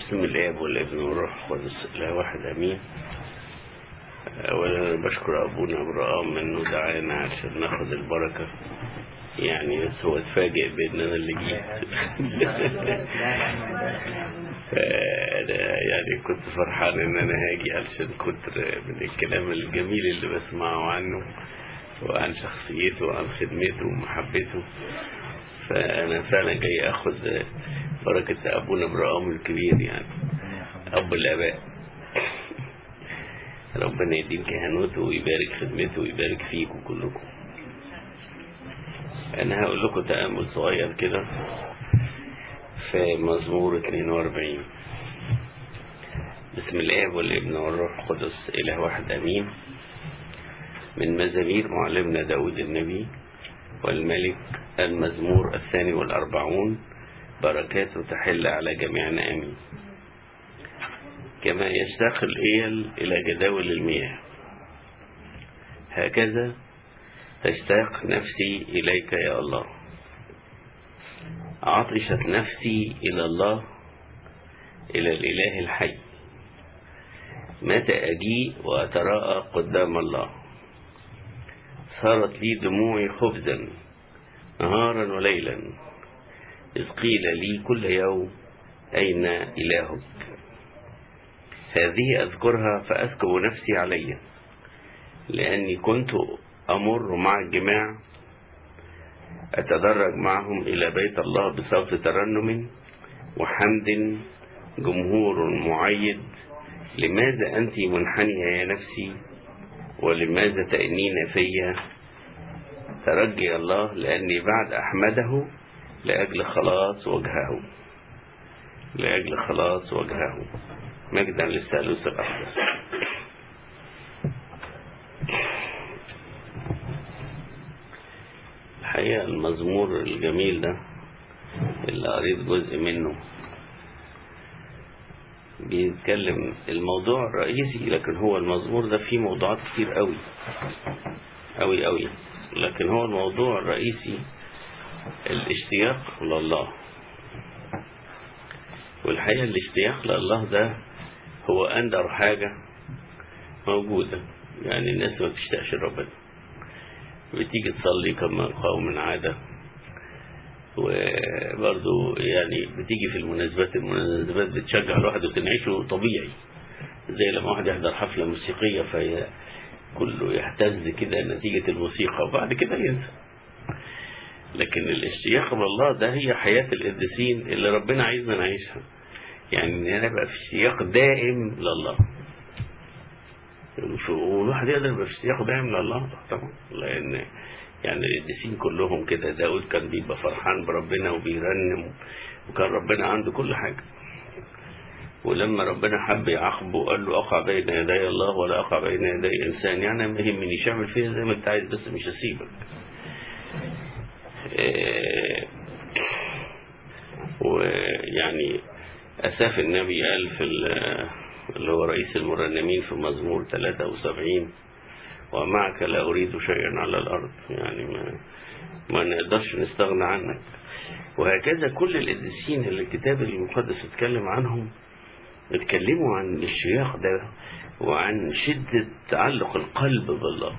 باسم الاب والابن والروح القدس لا واحد امين اولا بشكر ابونا ابراهام انه دعانا عشان ناخد البركه يعني بس هو اتفاجئ بان انا اللي جيت فانا يعني كنت فرحان ان انا هاجي علشان كتر من الكلام الجميل اللي بسمعه عنه وعن شخصيته وعن خدمته ومحبته فانا فعلا جاي اخد بركة ابونا ابراهام الكبير يعني اب الاباء ربنا يديم كهنوته ويبارك خدمته ويبارك فيكم كلكم انا هقول لكم تأمل صغير كده في مزمور 42 بسم الله والابن والروح القدس اله واحد امين من مزامير معلمنا داود النبي والملك المزمور الثاني والأربعون بركاته تحل على جميعنا آمين كما يشتاق الإيل إلى جداول المياه هكذا تشتاق نفسي إليك يا الله عطشت نفسي إلى الله إلى الإله الحي متى أجيء وأتراءى قدام الله صارت لي دموعي خبزا نهارا وليلا إذ قيل لي كل يوم أين إلهك هذه أذكرها فأسكب نفسي علي لأني كنت أمر مع الجماع أتدرج معهم إلى بيت الله بصوت ترنم وحمد جمهور معيد لماذا أنت منحنية يا نفسي ولماذا تأنين في ترجي الله لأني بعد أحمده لأجل خلاص وجهه لأجل خلاص وجهه مجدا للثالوث الأقدس الحقيقة المزمور الجميل ده اللي قريت جزء منه بيتكلم الموضوع الرئيسي لكن هو المزمور ده فيه موضوعات كتير قوي قوي قوي لكن هو الموضوع الرئيسي الاشتياق لله والحقيقة الاشتياق لله ده هو أندر حاجة موجودة يعني الناس ما بتشتاقش ربنا بتيجي تصلي كما قوم عادة وبرضو يعني بتيجي في المناسبات المناسبات بتشجع الواحد وتنعشه طبيعي زي لما واحد يحضر حفلة موسيقية في كله يهتز كده نتيجة الموسيقى وبعد كده ينسى لكن الاشتياق لله ده هي حياة القديسين اللي ربنا عايزنا نعيشها يعني ان انا ابقى في اشتياق دائم لله والواحد يقدر يبقى في اشتياق دائم لله طبعا لان يعني القديسين كلهم كده داود كان بيبقى فرحان بربنا وبيرنم وكان ربنا عنده كل حاجة ولما ربنا حب يعاقبه قال له أقع بين يدي الله ولا أقع بين يدي إنسان يعني ما يهمنيش اعمل فيها زي ما أنت عايز بس مش هسيبك إيه ويعني أساف النبي قال في اللي هو رئيس المرنمين في مزمور 73 ومعك لا أريد شيئا على الأرض يعني ما, ما نقدرش نستغنى عنك وهكذا كل القديسين اللي الكتاب المقدس اتكلم عنهم اتكلموا عن الاشتياق ده وعن شدة تعلق القلب بالله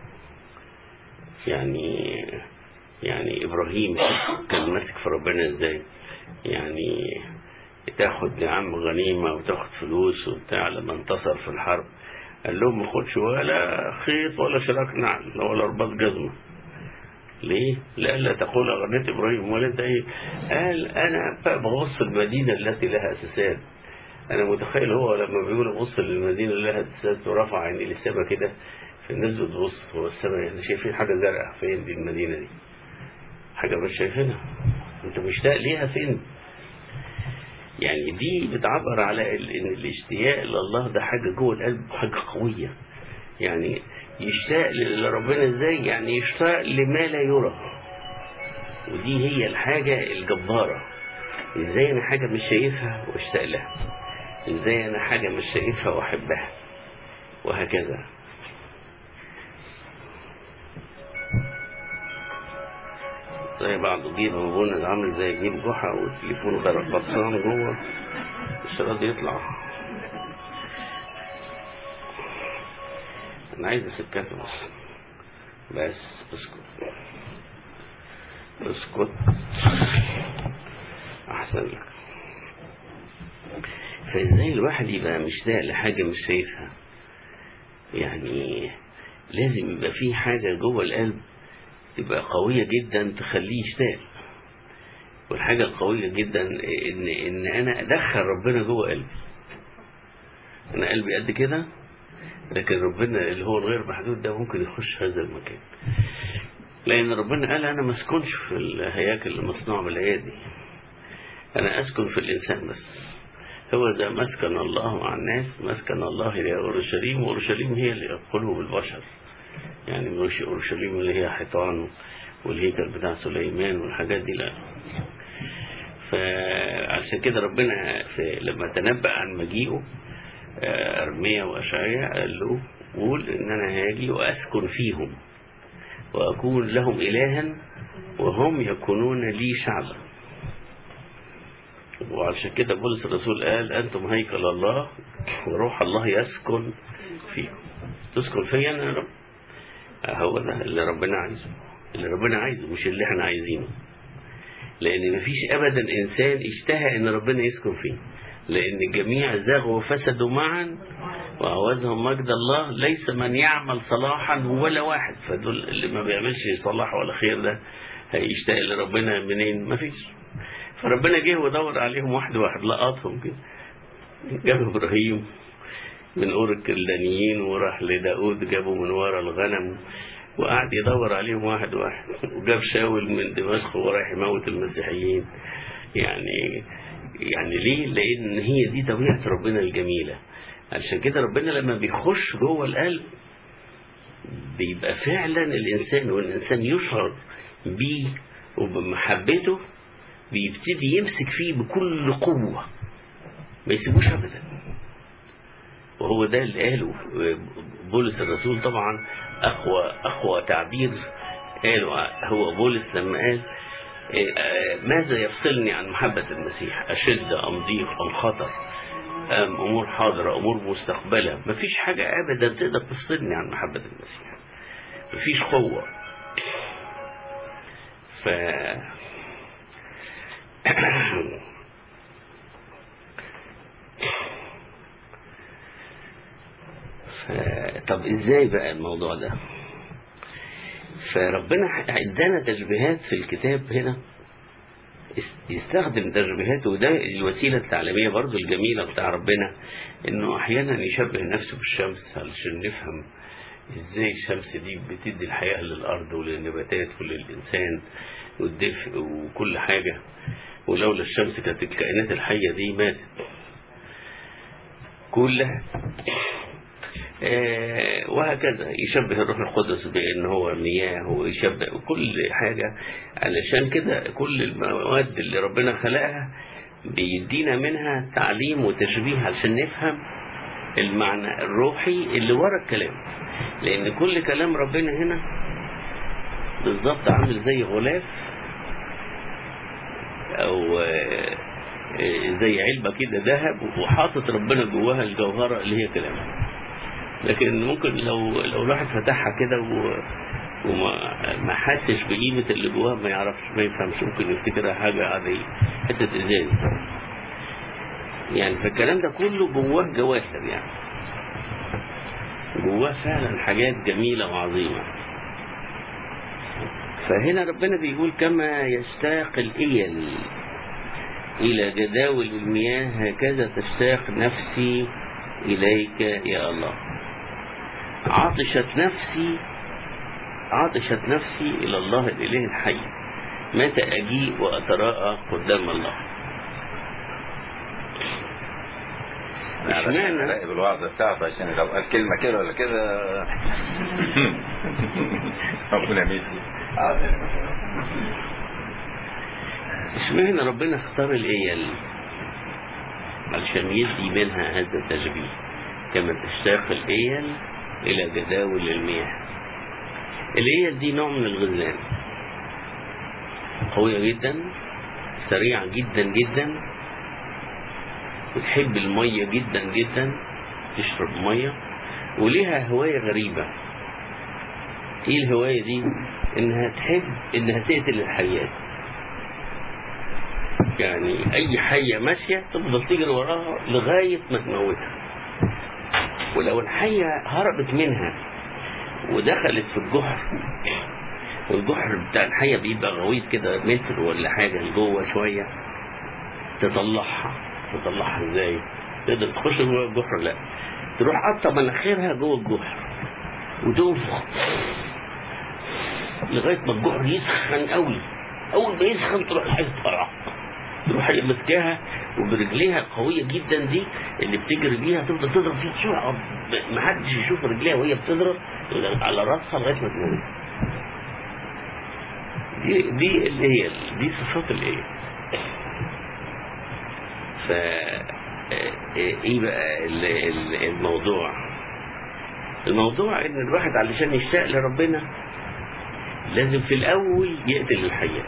يعني يعني إبراهيم كان ماسك في ربنا ازاي يعني تاخد يا عم غنيمة وتاخد فلوس وبتاع لما انتصر في الحرب قال لهم ما خدش ولا خيط ولا شراك نعل ولا رباط جزمة ليه؟ لألا تقول أغنيت إبراهيم ولا أنت إيه؟ قال أنا ببص المدينة التي لها أساسات أنا متخيل هو لما بيقول بص للمدينة اللي لها أساسات ورفع عيني للسما كده في الناس بتبص هو السما يعني شايفين حاجة زرقاء فين دي المدينة دي؟ حاجة مش شايفينها أنت مشتاق ليها فين؟ يعني دي بتعبر على ان الاشتياق لله ده حاجة جوه القلب حاجة قوية يعني يشتاق لربنا ازاي يعني يشتاق لما لا يرى ودي هي الحاجة الجبارة ازاي انا حاجة مش شايفها واشتاق لها ازاي انا حاجة مش شايفها واحبها وهكذا زي بعض جيب ابونا عامل زي جيب جحا والتليفون غرق غطسان جوه مش راضي يطلع انا عايز اسكته بس بس اسكت اسكت احسن لك فازاي الواحد يبقى مشتاق لحاجه مش شايفها يعني لازم يبقى في حاجه جوه القلب تبقى قويه جدا تخليه يشتاق والحاجه القويه جدا ان ان انا ادخل ربنا جوه قلبي انا قلبي قد كده لكن ربنا اللي هو الغير محدود ده ممكن يخش هذا المكان لأن ربنا قال أنا ما اسكنش في الهياكل المصنوعة بالأيادي أنا أسكن في الإنسان بس هو ده مسكن الله مع الناس مسكن الله هي أورشليم وأورشليم هي اللي قلوب البشر يعني مش أورشليم اللي هي حيطان والهيكل بتاع سليمان والحاجات دي لا فعشان كده ربنا في لما تنبأ عن مجيئه أرميا وأشعيا قال له قول إن أنا هاجي وأسكن فيهم وأكون لهم إلها وهم يكونون لي شعبا وعشان كده بولس الرسول قال أنتم هيكل الله وروح الله يسكن فيكم تسكن فيا أنا يا رب هو ده اللي ربنا عايزه اللي ربنا عايزه مش اللي احنا عايزينه لأن مفيش أبدا إنسان اشتهى إن ربنا يسكن فيه لأن الجميع زاغوا وفسدوا معا وعوزهم مجد الله ليس من يعمل صلاحا ولا واحد فدول اللي ما بيعملش صلاح ولا خير ده هيشتاق لربنا منين مفيش فربنا جه ودور عليهم واحد واحد لقطهم كده جاب ابراهيم من اور الكلدانيين وراح لداود جابه من ورا الغنم وقعد يدور عليهم واحد واحد وجاب شاول من دمشق وراح يموت المسيحيين يعني يعني ليه لان هي دي طبيعه ربنا الجميله عشان كده ربنا لما بيخش جوه القلب بيبقى فعلا الانسان والانسان يشعر بيه وبمحبته بيبتدي يمسك فيه بكل قوه ما يسيبوش ابدا وهو ده اللي قاله بولس الرسول طبعا اقوى اقوى تعبير قاله هو بولس لما قال ماذا يفصلني عن محبة المسيح أشد أم ضيق أم خطر أم أمور حاضرة أمور مستقبلة مفيش حاجة أبدا تقدر تفصلني عن محبة المسيح مفيش قوة ف ف... طب ازاي بقى الموضوع ده فربنا ادانا تشبيهات في الكتاب هنا يستخدم تشبيهات وده الوسيلة التعليمية برضو الجميلة بتاع ربنا انه احيانا يشبه نفسه بالشمس علشان نفهم ازاي الشمس دي بتدي الحياة للارض وللنباتات وللانسان والدفء وكل حاجة ولولا الشمس كانت الكائنات الحية دي ماتت كلها آه وهكذا يشبه الروح القدس بان هو مياه ويشبه كل حاجة علشان كده كل المواد اللي ربنا خلقها بيدينا منها تعليم وتشبيه عشان نفهم المعنى الروحي اللي ورا الكلام لان كل كلام ربنا هنا بالظبط عامل زي غلاف او آه زي علبة كده ذهب وحاطط ربنا جواها الجوهرة اللي هي كلامه لكن ممكن لو لو الواحد فتحها كده و... وما ما حسش بقيمة اللي جواها ما يعرفش ما يفهمش ممكن يفتكرها حاجة عادية حتة ازاز يعني فالكلام ده كله جواه جواهر يعني جواه فعلا حاجات جميلة وعظيمة فهنا ربنا بيقول كما يشتاق الإيل إلى جداول المياه هكذا تشتاق نفسي إليك يا الله عطشت نفسي عطشت نفسي إلى الله الإله الحي متى أجيء وأتراءى قدام الله اشمعنى راقب الوعظة بتاعته عشان لو قال كلمة كده ولا كده ربنا ميسي اشمعنى ربنا اختار الايل علشان يدي منها هذا التشبيه كما تشتاق الايل الى جداول المياه الايل دي نوع من الغزلان قوية جدا سريعة جدا جدا بتحب المية جدا جدا تشرب مية وليها هواية غريبة ايه الهواية دي انها تحب انها تقتل الحيات يعني اي حية ماشية تفضل تجري وراها لغاية ما تموتها ولو الحية هربت منها ودخلت في الجحر والجحر بتاع الحية بيبقى غويط كده متر ولا حاجة لجوه شوية تطلعها تطلعها ازاي تقدر تخش جوه الجحر لا تروح قطة مناخيرها جوه الجحر وتنفخ لغاية ما الجحر يسخن قوي أول ما يسخن تروح الحية طالعة تروح هي ماسكاها وبرجليها القوية جدا دي اللي بتجري بيها تفضل تضرب فيها بسرعة ما حدش يشوف رجليها وهي بتضرب على راسها لغاية ما تموت دي دي اللي هي دي صفات الايه ف ايه بقى ال- ال- الموضوع الموضوع ان الواحد علشان يشتاق لربنا لازم في الاول يقتل الحياة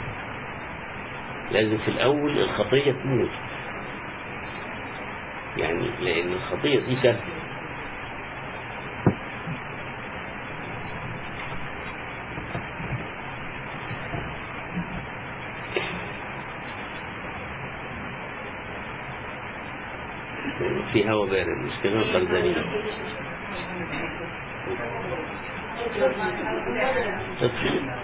لازم في الاول الخطية تموت يعني لان الخطية دي سهلة في هوا بارد مش كده بردانين تطفي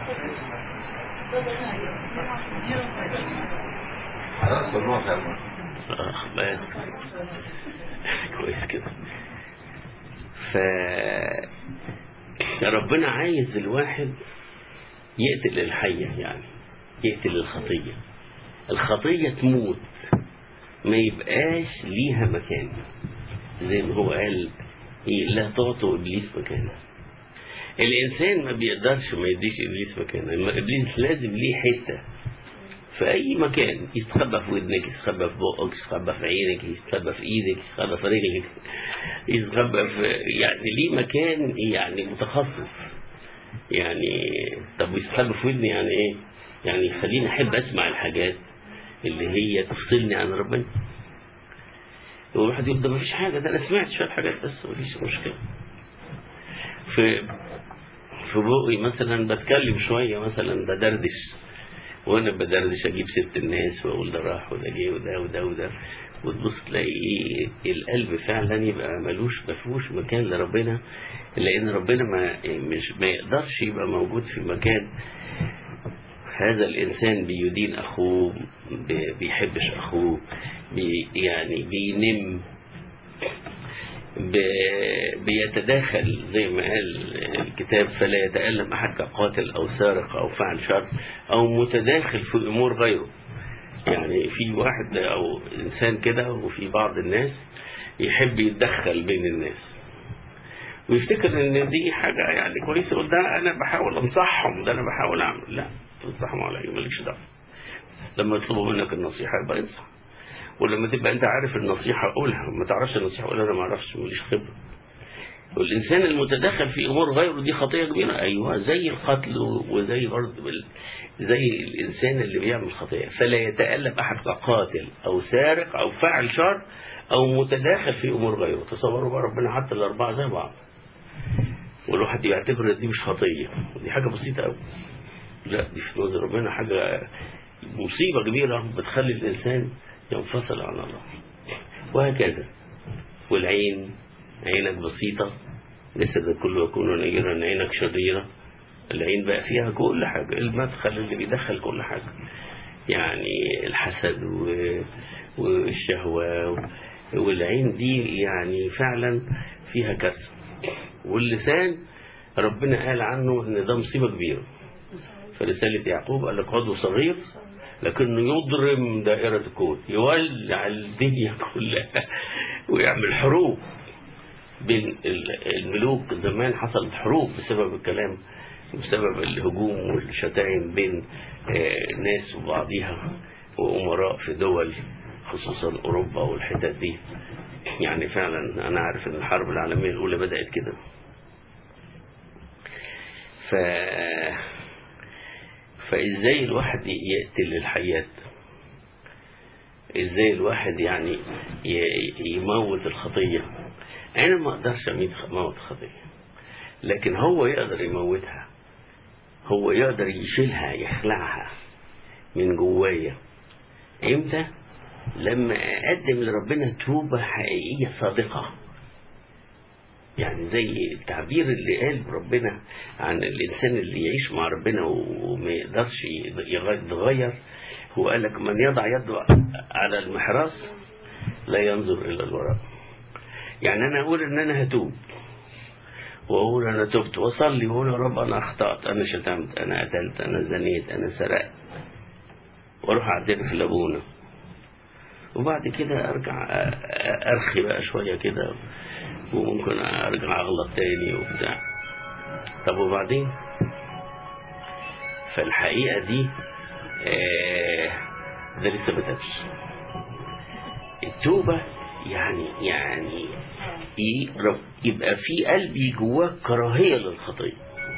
خلاص بالنور يا ابني. آه، بارد. كويس كده ف ربنا عايز الواحد يقتل الحية يعني يقتل الخطية الخطية تموت ما يبقاش ليها مكان زي ما هو قال إيه لا تعطوا إبليس مكانه الإنسان ما بيقدرش ما يديش إبليس مكانه إما إبليس لازم ليه حتة في أي مكان يستخبى في ودنك يستخبى في بقك يستخبى في عينك يستخبى في إيدك يستخبى في رجلك يستخبى في يعني ليه مكان يعني متخصص يعني طب يستخبى في ودني يعني إيه؟ يعني يخليني أحب أسمع الحاجات اللي هي تفصلني عن ربنا والواحد يقول ده مفيش حاجة ده أنا سمعت شوية حاجات بس مفيش مشكلة في في بوقي مثلا بتكلم شوية مثلا بدردش وانا بدردش اجيب ست الناس واقول ده راح وده جه وده وده وده وتبص تلاقي ايه القلب فعلا يبقى ملوش مفهوش مكان لربنا لان ربنا ما مش ما يقدرش يبقى موجود في مكان هذا الانسان بيدين اخوه بي- بيحبش اخوه بي يعني بينم ب- بيتداخل زي ما قال الكتاب فلا يتألم أحد كقاتل أو سارق أو فعل شر أو متداخل في أمور غيره يعني في واحد أو إنسان كده وفي بعض الناس يحب يتدخل بين الناس ويفتكر ان دي حاجة يعني كويسة يقول ده انا بحاول انصحهم ده انا بحاول اعمل لا تنصحهم على ايه مالكش دعوة لما يطلبوا منك النصيحة يبقى انصح ولما تبقى انت عارف النصيحة قولها ما تعرفش النصيحة قولها انا ما اعرفش ماليش خبرة والإنسان المتدخل في أمور غيره دي خطية كبيرة أيوة زي القتل وزي برضه بال- زي الإنسان اللي بيعمل خطية فلا يتألم أحد كقاتل أو سارق أو فاعل شر أو متداخل في أمور غيره تصوروا بقى ربنا حتى الأربعة زي بعض والواحد يعتبر إن دي مش خطية ودي حاجة بسيطة أوي لا دي في نظر ربنا حاجة مصيبة كبيرة بتخلي الإنسان ينفصل عن الله وهكذا والعين عينك بسيطة جسدك كله يكون نيرا عينك شريرة العين بقى فيها كل حاجة المدخل اللي بيدخل كل حاجة يعني الحسد و- والشهوة و- والعين دي يعني فعلا فيها كسر واللسان ربنا قال عنه ان ده مصيبة كبيرة في رسالة يعقوب قال لك عضو صغير لكنه يضرم دائرة الكون يولع الدنيا كلها ويعمل حروب بين ال- الملوك زمان حصلت حروب بسبب الكلام بسبب الهجوم والشتائم بين آه، ناس وبعضيها وأمراء في دول خصوصا أوروبا والحتت دي يعني فعلا أنا عارف إن الحرب العالمية الأولى بدأت كده ف فازاي الواحد يقتل الحياة ازاي الواحد يعني ي- يموت الخطية انا ما اقدرش أميت- اموت الخطية لكن هو يقدر يموتها هو يقدر يشيلها يخلعها من جوايا امتى لما اقدم لربنا توبة حقيقية صادقة يعني زي التعبير اللي قال ربنا عن الانسان اللي يعيش مع ربنا وما يقدرش يتغير هو قال لك من يضع يده على المحراث لا ينظر الى الوراء يعني انا اقول ان انا هتوب واقول انا تبت واصلي واقول يا رب انا اخطات انا شتمت انا قتلت انا زنيت انا سرقت واروح اعترف لابونا وبعد كده ارجع أ- أ- ارخي بقى شويه كده وممكن ارجع اغلط تاني وبتاع طب وبعدين فالحقيقه دي آه، ده لسه ما تابش التوبه يعني يعني ي- رب- يبقى في قلبي جواك كراهيه للخطيه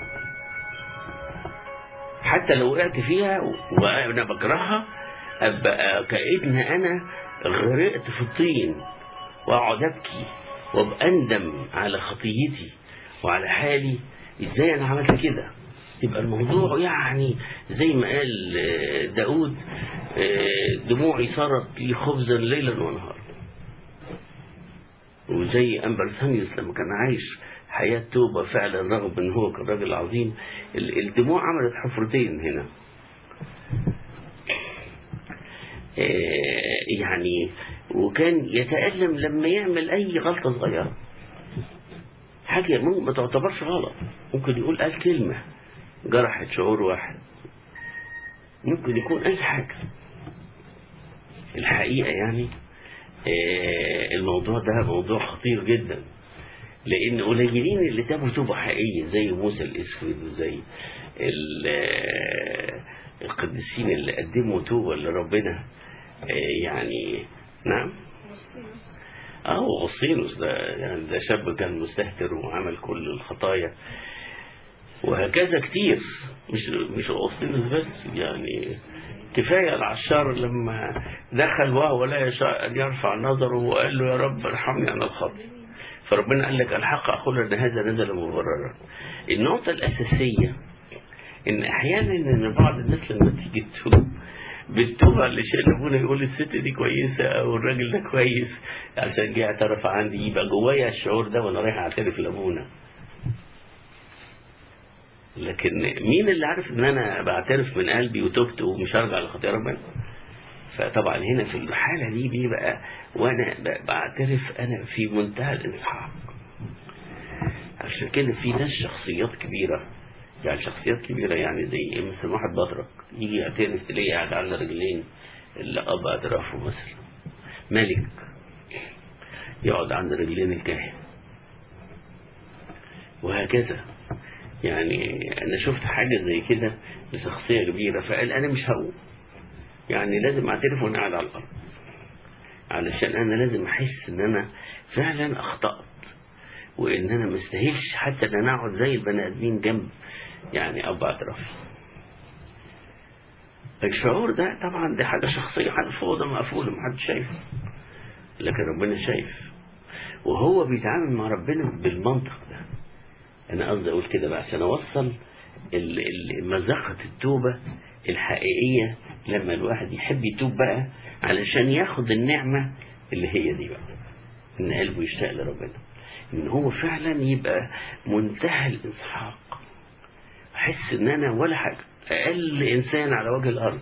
حتى لو وقعت فيها وانا بكرهها ابقى كأن انا غرقت في الطين واقعد ابكي وابقى اندم على خطيتي وعلى حالي ازاي انا عملت كده يبقى الموضوع يعني زي ما قال آه، داود آه، دموعي صارت لي خبزا ليلا ونهارا وزي أمبرسانيوس لما كان عايش حياة توبة فعلا رغم ان هو كان راجل عظيم ال- الدموع عملت حفرتين هنا آه، يعني وكان يتألم لما يعمل أي غلطة صغيرة حاجة ممكن ما تعتبرش غلط ممكن يقول قال كلمة جرحت شعور واحد ممكن يكون أي حاجة الحقيقة يعني آه، الموضوع ده موضوع خطير جدا لأن قليلين اللي تابوا توبة حقيقية زي موسى الأسود وزي ال- آه، القديسين اللي قدموا توبة لربنا آه، يعني نعم اه وغسطينوس ده يعني ده شاب كان مستهتر وعمل كل الخطايا وهكذا كتير مش مش اغسطينوس بس يعني كفايه العشار لما دخل وهو لا يشاء ان يرفع نظره وقال له يا رب ارحمني انا الخاطئ فربنا قال لك الحق اقول ان هذا نزل مبررا النقطه الاساسيه ان احيانا ان بعض الناس لما تيجي تتوب بتتوب على اللي شايل ابونا يقول الست دي كويسه او الراجل ده كويس عشان جه اعترف عندي يبقى جوايا الشعور ده وانا رايح اعترف لابونا لكن مين اللي عارف ان انا بعترف من قلبي وتبت ومش هرجع لخطيه ربنا فطبعا هنا في الحاله دي بيبقى وانا ب- بعترف انا في منتهى الانسحاق عشان كده في ناس شخصيات كبيره يعني شخصيات كبيره يعني زي مثلا واحد بطرك يجي يعترف تلاقيه قاعد على رجلين اللي اب اطرافه مثلا ملك يقعد عند رجلين الكاهن وهكذا يعني انا شفت حاجه زي كده لشخصيه كبيره فقال انا مش هقوم يعني لازم اعترف وانا قاعد على الارض علشان انا لازم احس ان انا فعلا اخطات وان انا ما استاهلش حتى ان انا اقعد زي البني ادمين جنب يعني اب اعتراف الشعور ده طبعا دي حاجه شخصيه حاجه في اوضه مقفوله محدش شايفه لكن ربنا شايف وهو بيتعامل مع ربنا بالمنطق ده انا قصدي اقول كده بقى عشان اوصل ال- ال- مذاقة التوبة الحقيقية لما الواحد يحب يتوب بقى علشان ياخد النعمة اللي هي دي بقى ان قلبه يشتاق لربنا ان هو فعلا يبقى منتهى الانسحاق احس ان انا ولا حاجة اقل انسان على وجه الارض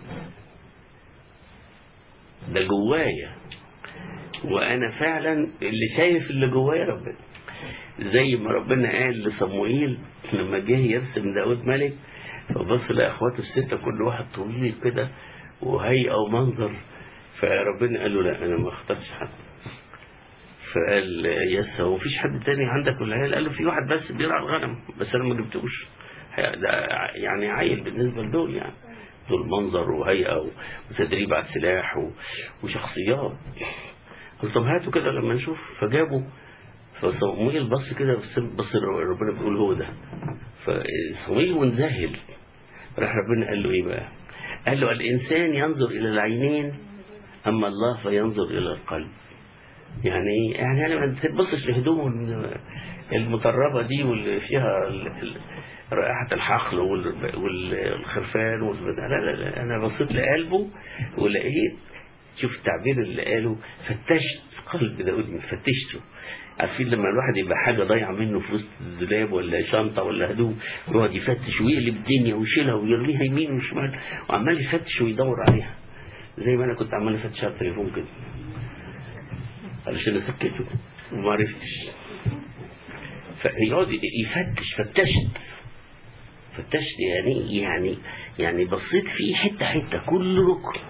ده جوايا وانا فعلا اللي شايف اللي جوايا ربنا زي ما ربنا قال لصموئيل لما جه يرسم داود ملك فبص لقى اخواته الستة كل واحد طويل كده وهيئة ومنظر فربنا قال له لا انا ما اخترتش حد فقال يس هو مفيش حد تاني عندك ولا عيال قال له في واحد بس بيرعى الغنم بس انا ما جبتوش ده يعني عيل بالنسبة لدول يعني دول منظر وهيئة وتدريب على السلاح و- وشخصيات قال طب هاتوا كده لما نشوف فجابوا فصمويل بص كده بص بص ربنا بيقول هو ده فصمويل منذهل راح ربنا قال له ايه بقى قال له الانسان ينظر الى العينين اما الله فينظر الى القلب يعني ايه يعني انا ما تبصش لهدومه المطربه دي واللي فيها ال- ال- رائحه الحقل وال- والخرفان والبتاع لا لا لا انا بصيت لقلبه ولقيت شوف التعبير اللي قاله فتشت قلب داود فتشته عارفين لما الواحد يبقى حاجة ضايعة منه في وسط الدولاب ولا شنطة ولا هدوم ويقعد يفتش ويقلب الدنيا ويشيلها ويرميها يمين وشمال وعمال يفتش ويدور عليها زي ما أنا كنت عمال أفتش على التليفون كده علشان أسكته وما عرفتش فيقعد يفتش فتشت فتشت يعني يعني يعني بصيت فيه حتة حتة كل ركن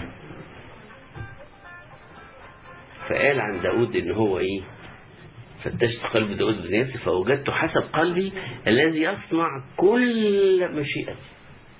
فقال عن داود ان هو ايه فتشت قلب داود بن ياسر فوجدت حسب قلبي الذي يصنع كل مشيئتي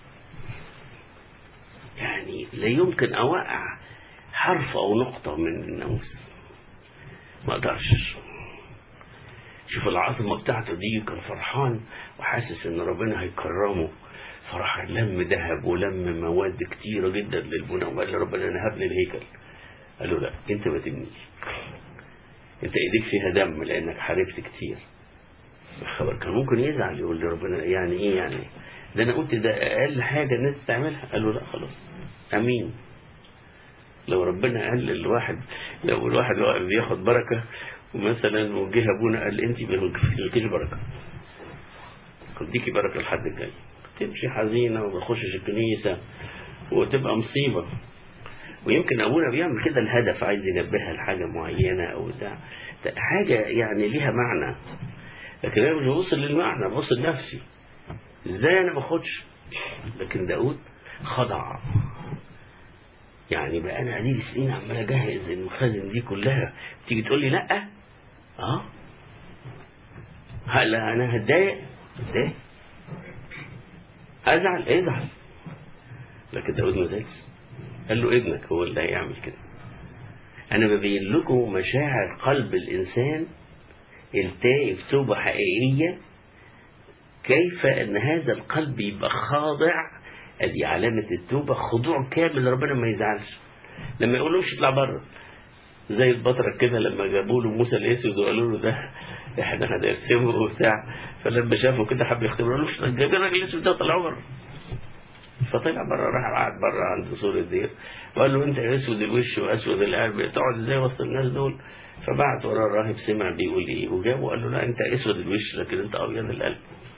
يعني لا يمكن اوقع حرف او نقطة من الناموس ما اقدرش شوف العظمة بتاعته دي كان فرحان وحاسس ان ربنا هيكرمه فراح لم ذهب ولم مواد كتيرة جدا للبناء وقال لربنا انا هبني الهيكل قال له لا انت ما تبنيش انت ايديك فيها دم لانك حاربت كتير الخبر كان ممكن يزعل يقول لي ربنا يعني ايه يعني ده انا قلت ده اقل حاجه الناس تعملها قال له لا خلاص امين لو ربنا قال للواحد لو الواحد واقف بياخد بركه ومثلا وجه ابونا قال انت ما تلقيش بركه تديكي بركه لحد الجاي تمشي حزينه وما تخشش الكنيسه وتبقى مصيبه ويمكن ابونا بيعمل كده الهدف عايز ينبهها لحاجه معينه او بتاع حاجه يعني ليها معنى لكن انا مش ببص للمعنى ببص لنفسي ازاي انا باخدش لكن داود خضع يعني بقى انا قاعدين سنين عمال اجهز المخازن دي كلها تيجي تقول لي لا اه هلا انا هتضايق هتضايق ازعل ازعل لكن داود ما زعلش قال له ابنك هو اللي هيعمل كده انا ببين لكم مشاعر قلب الانسان التائب توبه حقيقيه كيف ان هذا القلب يبقى خاضع ادي علامه التوبه خضوع كامل ربنا ما يزعلش لما يقول له اطلع بره زي البطرك كده لما جابوا له موسى الاسود وقالوا له ده احنا هنرسمه وبتاع فلما شافه كده حب يختبره قالوا له جايبين الراجل الاسود ده طلعوه بره فطلع بره راح قعد بره عند سور الدير وقال له انت اسود الوش واسود القلب تقعد ازاي وسط الناس دول فبعت وراه الراهب سمع بيقول ايه وجابه وقال له لا انت اسود الوش لكن انت ابيض القلب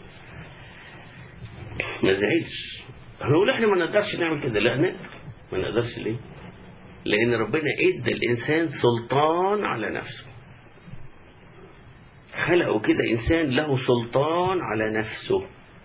ما زعلش هنقول احنا ما نقدرش نعمل كده لا نقدر ما نقدرش ليه لان ربنا ادى الانسان سلطان على نفسه خلقه كده انسان له سلطان على نفسه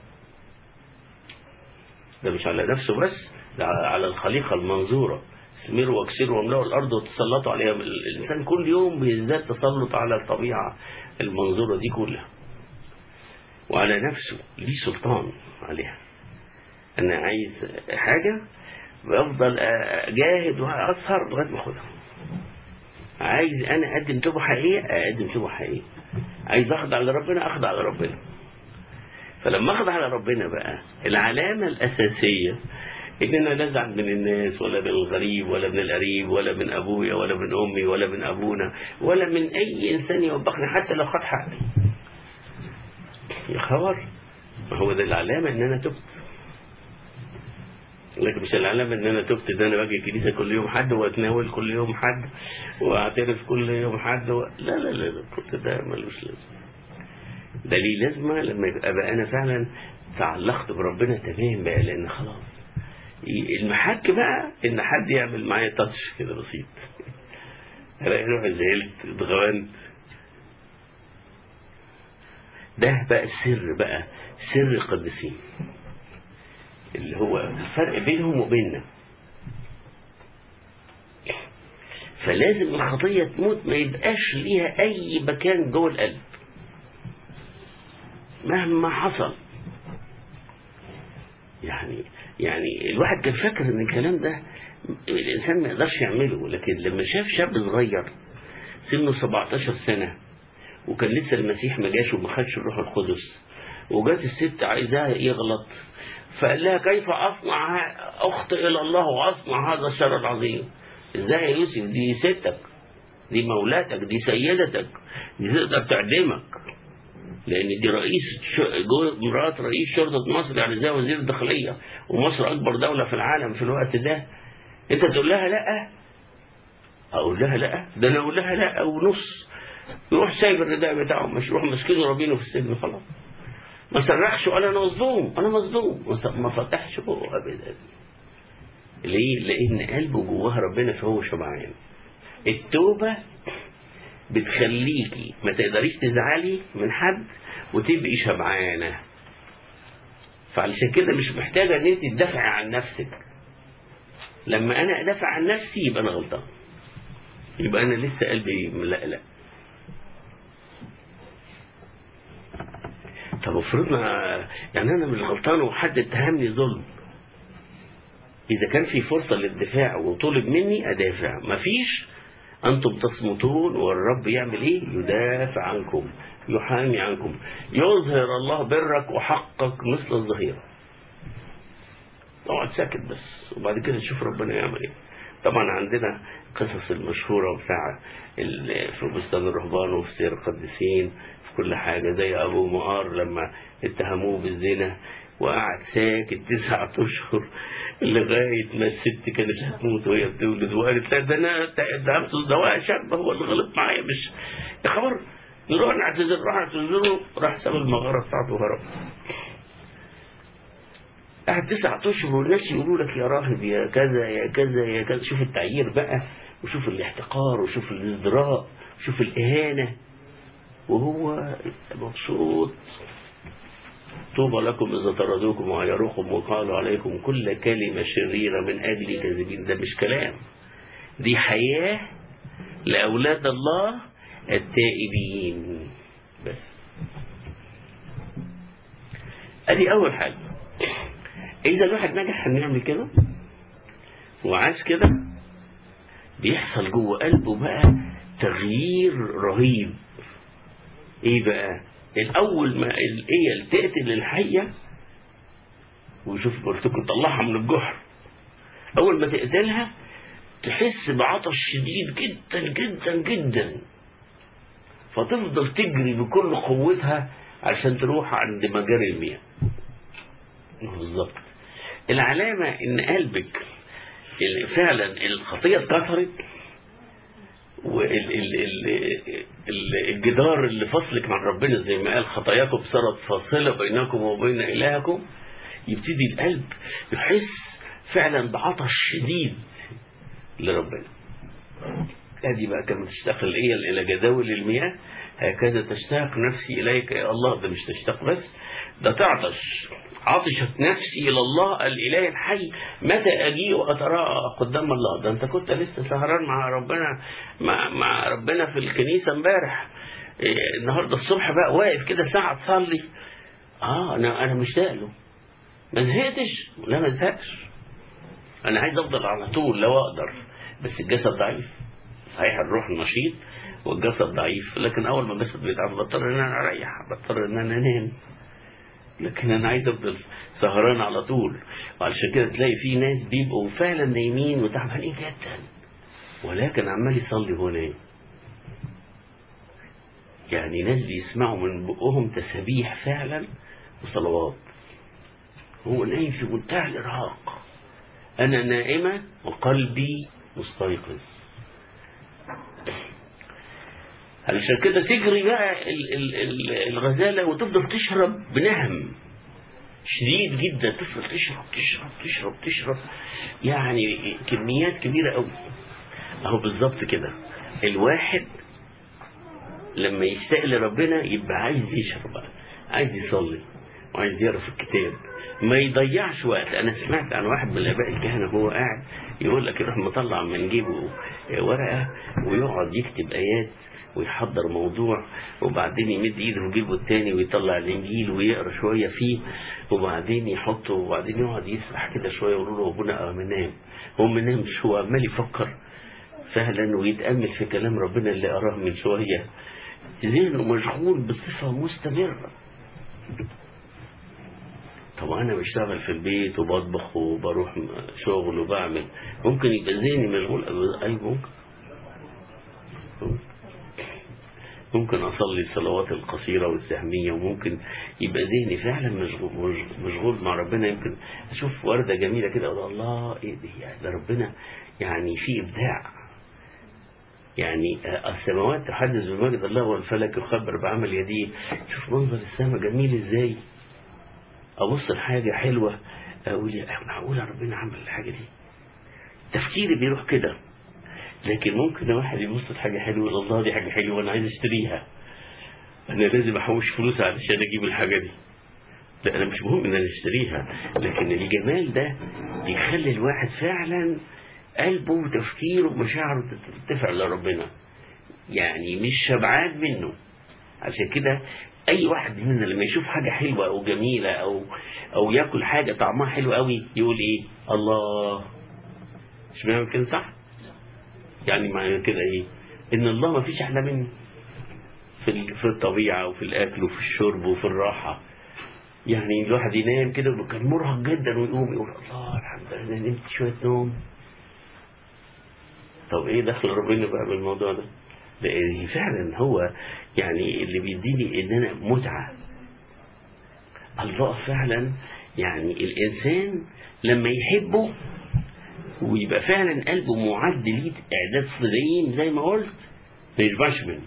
ده مش على نفسه بس ده على الخليقة المنظورة اسمروا واكسروا واملأوا الأرض وتسلطوا عليها الإنسان كل يوم بيزداد تسلط على الطبيعة المنظورة دي كلها وعلى نفسه ليه سلطان عليها أنا عايز حاجة بفضل أجاهد وأسهر لغاية ما أخدها عايز أنا أقدم توبة حقيقية أقدم توبة حقيقية عايز أخضع لربنا أخضع لربنا فلما اخضع على ربنا بقى العلامة الأساسية إن أنا لا أزعل من الناس ولا من الغريب ولا من القريب ولا من أبويا ولا من أمي ولا من أبونا ولا من أي إنسان يوبخني حتى لو خد حقي يا خبر ما هو ده العلامة إن أنا تبت لكن مش العلامة إن أنا تبت ده أنا باجي الكنيسة كل يوم حد وأتناول كل يوم حد وأعترف كل يوم حد و... لا لا لا كل ده ملوش لازمة ده ليه لازمة لما يبقى بقى أنا فعلا تعلقت بربنا تمام بقى لأن خلاص المحك بقى إن حد يعمل معايا تاتش كده بسيط ألاقي روحي زعلت اتغوانت ده بقى السر بقى سر القديسين اللي هو الفرق بينهم وبيننا فلازم الخطية تموت ما يبقاش ليها أي مكان جوه القلب مهما حصل يعني يعني الواحد كان فاكر ان الكلام ده الانسان ما يقدرش يعمله لكن لما شاف شاب صغير سنه 17 سنه وكان لسه المسيح ما جاش وما خدش الروح القدس وجات الست عايزاه يغلط فقال لها كيف أصنع ه- أخطئ إلى الله وأصنع هذا الشر العظيم إزاي يا يوسف دي ستك دي مولاتك دي سيدتك دي تقدر تعدمك لان دي رئيس ش... جو... مرات رئيس شرطه مصر يعني زي وزير الداخليه ومصر اكبر دوله في العالم في الوقت ده انت تقول لها لا اقول لها لا ده انا اقول لها لا ونص يروح سايب الرداء بتاعه مش يروح ماسكينه رابينه في السجن خلاص ما صرخش وقال انا مظلوم انا مظلوم ما س- ما فتحش بقه ابدا ليه؟ لان قلبه جواه ربنا فهو شبعان التوبه بتخليكي ما تقدريش تزعلي من حد وتبقي شبعانة فعلشان كده مش محتاجة ان انت تدافعي عن نفسك لما انا ادافع عن نفسي يبقى انا غلطان يبقى انا لسه قلبي ملقلق طب افرضنا يعني انا من الغلطان وحد اتهمني ظلم اذا كان في فرصة للدفاع وطلب مني ادافع مفيش أنتم تصمتون والرب يعمل إيه؟ يدافع عنكم يحامي عنكم يظهر الله برك وحقك مثل الظهيرة اقعد ساكت بس وبعد كده تشوف ربنا يعمل ايه طبعا عندنا قصص المشهورة بتاع ال- في بستان الرهبان وفي سير القديسين في كل حاجة زي أبو مقار لما اتهموه بالزنا وقعد ساكت تسعة أشهر لغاية ما الست كانت هتموت وهي بتولد وقالت لا ده أنا اتهمت ده هو شاب هو اللي غلط معايا مش يا خبر نروح نعتذر راح نعتذره راح ساب المغارة بتاعته وهرب قعد تسعة أشهر والناس يقولوا لك يا راهب يا كذا يا كذا يا كذا شوف التعيير بقى وشوف الاحتقار وشوف الازدراء وشوف الإهانة وهو مبسوط طوبى لكم إذا طردوكم وعيروكم وقالوا عليكم كل كلمة شريرة من أجل كاذبين ده مش كلام دي حياة لأولاد الله التائبين بس ادي اول حاجة اذا الواحد نجح انه يعمل كده وعاش كده بيحصل جوه قلبه بقى تغيير رهيب ايه بقى الاول ما الايه تقتل الحيه وشوف قلت لكم طلعها من الجحر اول ما تقتلها تحس بعطش شديد جدا جدا جدا فتفضل تجري بكل قوتها عشان تروح عند مجاري المياه بالظبط العلامة ان قلبك ال- فعلا الخطية اتكسرت والجدار اللي فصلك عن ربنا زي ما قال خطاياكم صارت فاصلة بينكم وبين إلهكم يبتدي القلب يحس فعلا بعطش شديد لربنا ادي بقى كما تشتاق الايه الى جداول المياه هكذا تشتاق نفسي اليك يا الله ده مش تشتاق بس ده تعطش عطشت نفسي الى الله الاله الحي متى اجيء واتراءى قدام الله ده انت كنت لسه سهران مع ربنا مع, مع ربنا في الكنيسه امبارح إيه، النهارده الصبح بقى واقف كده ساعه تصلي اه انا انا مشتاق له ما زهقتش لا ما زهقش انا عايز افضل على طول لو اقدر بس الجسد ضعيف صحيح الروح نشيط والجسد ضعيف لكن اول ما الجسد بيتعب بضطر ان انا اريح بضطر ان انا انام لكن انا عايز افضل سهران على طول وعلشان كده تلاقي في ناس بيبقوا فعلا نايمين وتعبانين جدا ولكن عمال يصلي وهو نايم يعني ناس بيسمعوا من بقهم تسابيح فعلا وصلوات هو نايم في منتهى الارهاق انا نائمه وقلبي مستيقظ علشان كده تجري بقى ال- ال- ال- الغزالة وتفضل تشرب بنهم شديد جدا تفضل تشرب تشرب تشرب تشرب يعني كميات كبيرة قوي اهو بالظبط كده الواحد لما يشتاق لربنا يبقى عايز يشرب بقى عايز يصلي وعايز يقرا في الكتاب ما يضيعش وقت انا سمعت عن واحد من الاباء الكهنه وهو قاعد يقول لك يروح مطلع من جيبه ورقه ويقعد يكتب ايات ويحضر موضوع وبعدين يمد ايده في جيبه التاني ويطلع الانجيل ويقرا شويه فيه وبعدين يحطه وبعدين يقعد يسرح كده شويه ويقول له ابونا اه منام هو ما نامش هو عمال يفكر فعلا ويتامل في كلام ربنا اللي قراه من شويه ذهنه مشغول بصفه مستمره طب انا بشتغل في البيت وبطبخ وبروح شغل وبعمل ممكن يبقى ذهني مشغول ايوه ممكن ممكن اصلي الصلوات القصيره والسهميه وممكن يبقى ذهني فعلا مشغول مشغول مع ربنا يمكن اشوف ورده جميله كده اقول الله ايه دي ده ربنا يعني في ابداع يعني السماوات تحدث بمجد الله والفلك يخبر بعمل يديه شوف منظر السماء جميل ازاي ابص لحاجه حلوه اقول يا معقوله ربنا عمل الحاجه دي تفكيري بيروح كده لكن ممكن واحد يبص لحاجه حلوه يقول الله دي حاجه حلوه وانا عايز اشتريها انا لازم احوش فلوس علشان اجيب الحاجه دي لا انا مش مهم ان انا اشتريها لكن الجمال ده بيخلي الواحد فعلا قلبه وتفكيره ومشاعره ترتفع لربنا يعني مش شبعان منه عشان كده اي واحد منا لما يشوف حاجه حلوه او جميله او او ياكل حاجه طعمها حلو قوي يقول ايه الله مش بيعمل كده صح يعني معنى كده ايه ان الله ما فيش احلى منه في في الطبيعه وفي الاكل وفي الشرب وفي الراحه يعني الواحد ينام كده كان مرهق جدا ويقوم يقول الله الحمد لله نمت شويه نوم طب ايه دخل ربنا بقى بالموضوع ده لان فعلا هو يعني اللي بيديني ان انا متعه الله فعلا يعني الانسان لما يحبه ويبقى فعلا قلبه معد ليه اعداد صدرين زي ما قلت ما يشبعش منه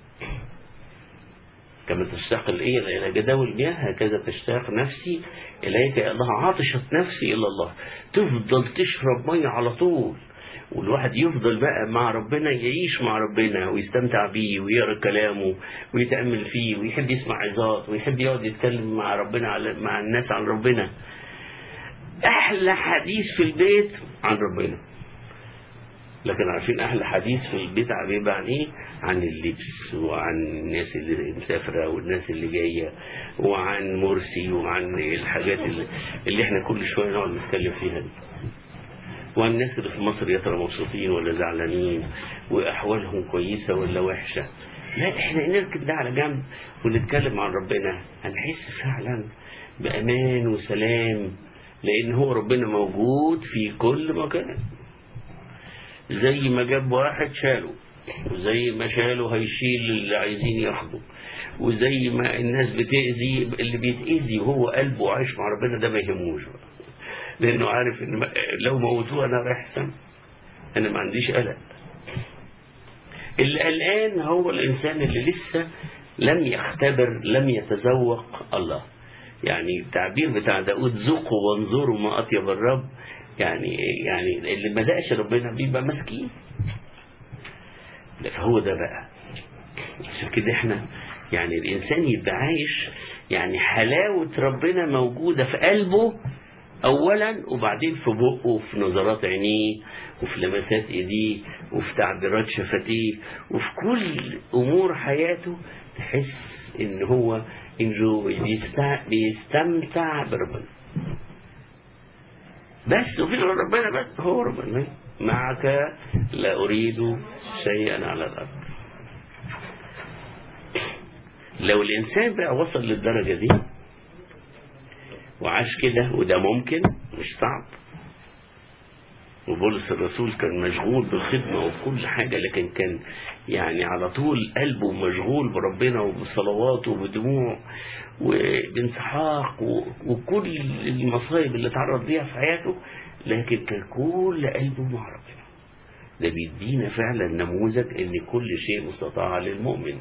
كما تشتاق الايه الى جداول المياه هكذا تشتاق نفسي اليك يا الله عطشت نفسي الى الله تفضل تشرب ميه على طول والواحد يفضل بقى مع ربنا يعيش مع ربنا ويستمتع بيه ويقرا كلامه ويتامل فيه ويحب يسمع عظات ويحب يقعد يتكلم مع ربنا على مع الناس عن ربنا احلى حديث في البيت عن ربنا لكن عارفين احلى حديث في البيت بيبقى عن ايه عن اللبس وعن الناس اللي مسافره والناس اللي جايه وعن مرسي وعن الحاجات اللي, اللي احنا كل شويه نقعد نتكلم فيها دي وعن الناس اللي في مصر يا ترى مبسوطين ولا زعلانين واحوالهم كويسه ولا وحشه لا احنا نركب ده على جنب ونتكلم عن ربنا هنحس فعلا بامان وسلام لان هو ربنا موجود في كل مكان زي ما جاب واحد شاله وزي ما شاله هيشيل اللي عايزين ياخده وزي ما الناس بتأذي اللي بيتأذي وهو قلبه عايش مع ربنا ده ما يهموش بقى لانه عارف ان لو موتوه انا رايح السما انا ما عنديش قلق اللي قلقان هو الانسان اللي لسه لم يختبر لم يتذوق الله يعني التعبير بتاع داود ذوقوا وانظروا ما اطيب الرب يعني يعني اللي ما دقش ربنا بيبقى مسكين فهو ده بقى عشان كده احنا يعني الانسان يبقى عايش يعني حلاوه ربنا موجوده في قلبه اولا وبعدين في بقه وفي نظرات عينيه وفي لمسات ايديه وفي تعبيرات شفتيه وفي كل امور حياته تحس ان هو انجوي بيستمتع بربنا بس وفي ربنا بس هو ربنا معك لا اريد شيئا على الارض لو الانسان بقى وصل للدرجه دي وعاش كده وده ممكن مش صعب وبولس الرسول كان مشغول بالخدمة وكل حاجة لكن كان يعني على طول قلبه مشغول بربنا وبصلواته وبدموع وبانسحاق وكل المصايب اللي تعرض ليها في حياته لكن كان كل قلبه مع ربنا ده بيدينا فعلا نموذج ان كل شيء مستطاع للمؤمن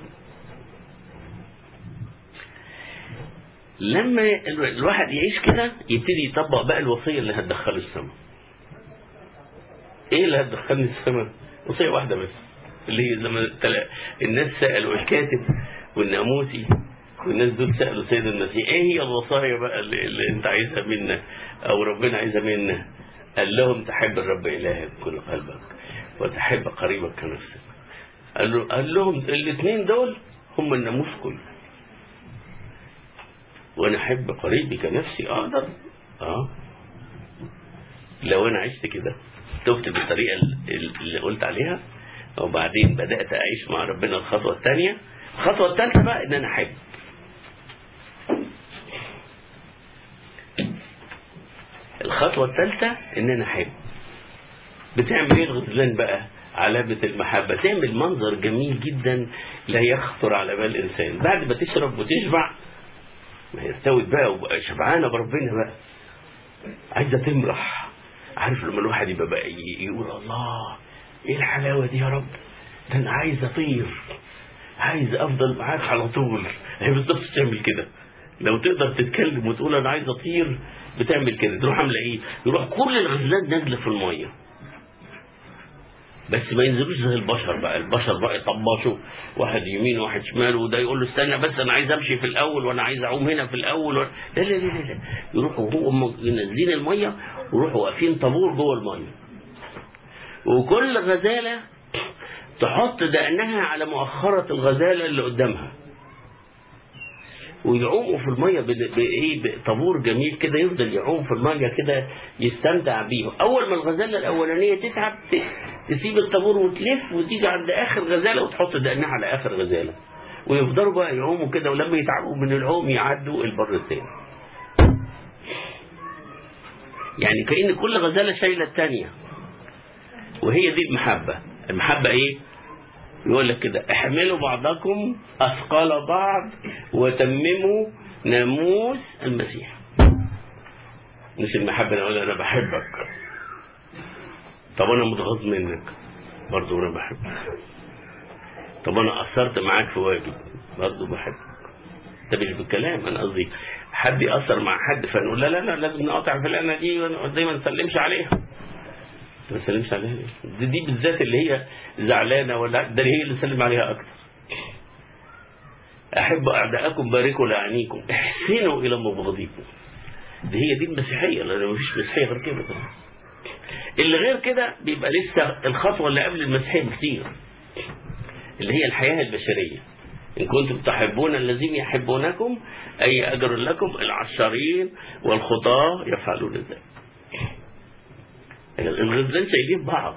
لما الواحد يعيش كده يبتدي يطبق بقى الوصية اللي هتدخله السماء ايه اللي هتدخلني السماء وصية واحدة بس اللي هي لما تلا... الناس سألوا الكاتب والناموسي والناس دول سألوا سيد المسيح ايه هي الوصايا بقى اللي, اللي انت عايزها منا او ربنا عايزها منا قال لهم تحب الرب الهك بكل قلبك وتحب قريبك كنفسك قال, له قال لهم الاثنين دول هم الناموس كله وانا احب قريبي كنفسي اقدر اه لو انا عشت كده تبت بالطريقه اللي قلت عليها وبعدين بدات اعيش مع ربنا الخطوه الثانيه الخطوه الثالثه بقى ان انا احب الخطوة الثالثة ان انا احب بتعمل ايه الغزلان بقى علامة المحبة تعمل منظر جميل جدا لا يخطر على بال الانسان بعد ما تشرب وتشبع ما هي استوت بقى وبقى شبعانة بربنا بقى عايزة تمرح عارف لما الواحد يبقى بقى ي- يقول الله ايه الحلاوة دي يا رب ده انا عايز اطير عايز افضل معاك على طول هي بالظبط تعمل كده لو تقدر تتكلم وتقول انا عايز اطير بتعمل كده تروح عامله ايه يروح كل الغزلان نازله في الميه بس ما ينزلوش زي البشر بقى البشر بقى يطبشوا واحد يمين واحد شمال وده يقول له استنى بس انا عايز امشي في الاول وانا عايز اعوم هنا في الاول و... لا لا لا لا لا. يروحوا هم نازلين الميه ويروحوا واقفين طابور جوه الميه وكل غزاله تحط دقنها على مؤخرة الغزالة اللي قدامها ويعوموا في المية بال- بإيه بطابور جميل كده يفضل يعوم في المية كده يستمتع بيهم أول ما الغزالة الأولانية تتعب ت- تسيب الطابور وتلف وتيجي عند آخر غزالة وتحط دقنها على آخر غزالة ويفضلوا بقى يعوموا كده ولما يتعبوا من العوم يعدوا البر التاني يعني كأن كل غزالة شايلة التانية وهي دي المحبة المحبة ايه يقول لك كده احملوا بعضكم اثقال بعض وتمموا ناموس المسيح مش المحبة انا اقول انا بحبك طب انا متغاظ منك برضه انا بحبك طب انا قصرت معاك في واجب برضه بحبك ده مش بالكلام انا قصدي حد يأثر مع حد فنقول لا لا لا لازم نقاطع فلانة دي ودايما ما نسلمش عليها ما تسلمش عليها ليه؟ دي, دي بالذات اللي هي زعلانه ولا ده اللي هي اللي سلم عليها اكتر احب اعداءكم باركوا لاعنيكم احسنوا الى مبغضيكم دي هي دي المسيحيه لان مفيش مسيحيه غير كده طبعا اللي غير كده بيبقى لسه الخطوه اللي قبل المسيحيه بكتير اللي هي الحياه البشريه إن كنتم تحبون الذين يحبونكم أي أجر لكم العشارين والخطاة يفعلون ذلك الغزلان شايلين بعض